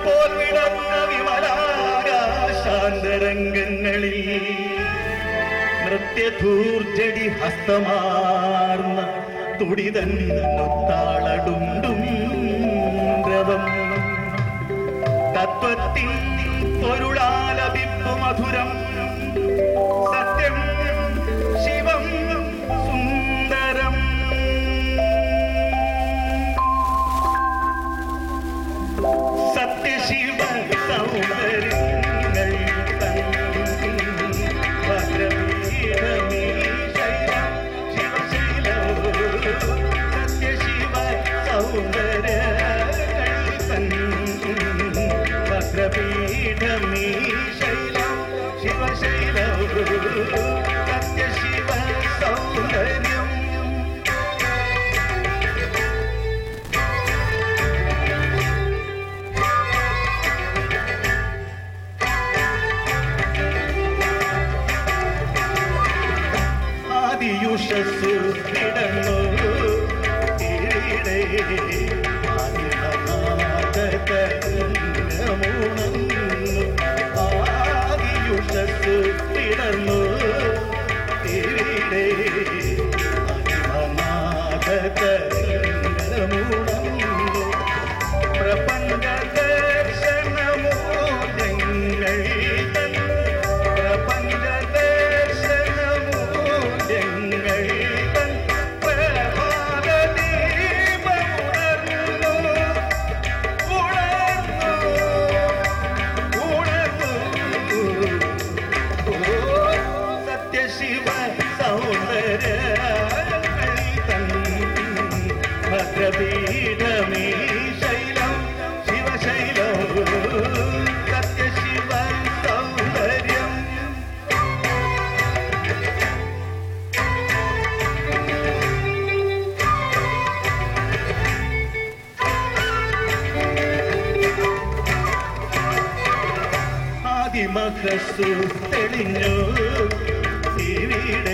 പോൽ വിടർന്ന വിമലാകാശാന്തരംഗങ്ങളിൽ നൃത്യധൂർജടി ഹസ്തമാർന്ന തുടിതൻ മുത്താളടുണ്ടും ദ്രവം തത്വത്തിൻ പൊരുളാലപിപ്പു മധുരം സത്യം ശിവം സുന്ദരം സത്യശിവ സൗന്ദര്യങ്ങൾ ഭദ്രമീ ശൈലം ശിവശൈലം സത്യശിവ സൗന്ദര്യങ്ങൾ ഭദ്രപീഠമീ ശൈലം ശിവശൈലം സത്യശിവ സൗന്ദര്യം ആദിയുഷസ് കിടന്നു ഇവിടെ ആദിനാഥതരംഗമുണർന്നു. ആദിയുഷസ് കിടന്നു ഇവിടെ ആദിനാഥതരംഗമുണർന്നു. പ്രപഞ്ച ദർശനമോ ഞങ്ങൾ തൻ പ്രപഞ്ച ദർശനമോ ഞങ്ങൾ തൻ പ്രഭാത ദീപമുണർന്നു ഉണർന്നു ഉണർന്നു ഓ സത്യശിവ സൗന്ദര്യ ഭദ്രപീഠമീ ശൈലം ശിവശൈലം സത്യശിവ സൗന്ദര്യം ആദിമഹസു തെളിഞ്ഞു ഇവിടെ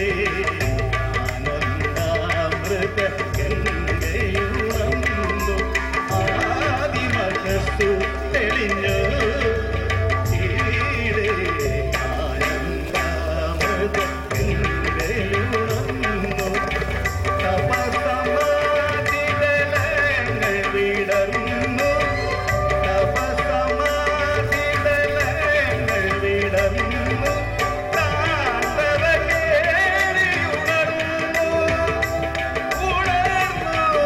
ആനന്ദാമൃത ഗംഗയുണർന്നു ആദിമഹസു തെളിഞ്ഞു ഇവിടെ ആനന്ദാമൃത ഗംഗയുണർന്നു തപസമാതിതലങ്ങൾ വിടർന്നു തപസമാതിതലങ്ങൾ വിടർന്നു താണ്ഡവകേളിയുണർന്നു ഉണർന്നു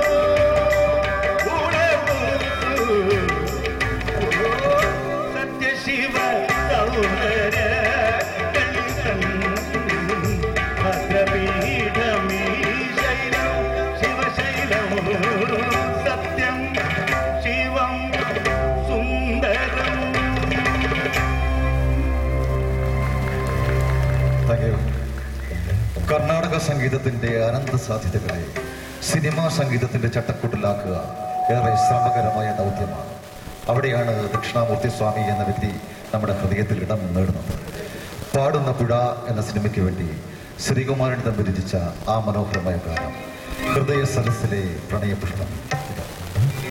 ഉണർന്നു സത്യശിവ സൗന്ദര്യ ഭദ്രപീഠമീ ശൈലം ശിവശൈലം സത്യം ശിവം സുന്ദരം താങ്ക് യു കർണാടക സംഗീതത്തിന്റെ അനന്ത സാധ്യതകളെ സിനിമാ സംഗീതത്തിന്റെ ചട്ടക്കൂട്ടിലാക്കുക ഏറെ ശ്രമകരമായ ദൗത്യമാണ് അവിടെയാണ് ദക്ഷിണാമൂർത്തി സ്വാമി എന്ന വ്യക്തി നമ്മുടെ ഹൃദയത്തിൽ ഇടം നേടുന്നത് പാടുന്ന പുഴ എന്ന സിനിമയ്ക്ക് വേണ്ടി ശ്രീകുമാരൻ തമ്പി രചിച്ച ആ മനോഹരമായ ഗാനം ഹൃദയ സരസിലെ പ്രണയപുഷ്പം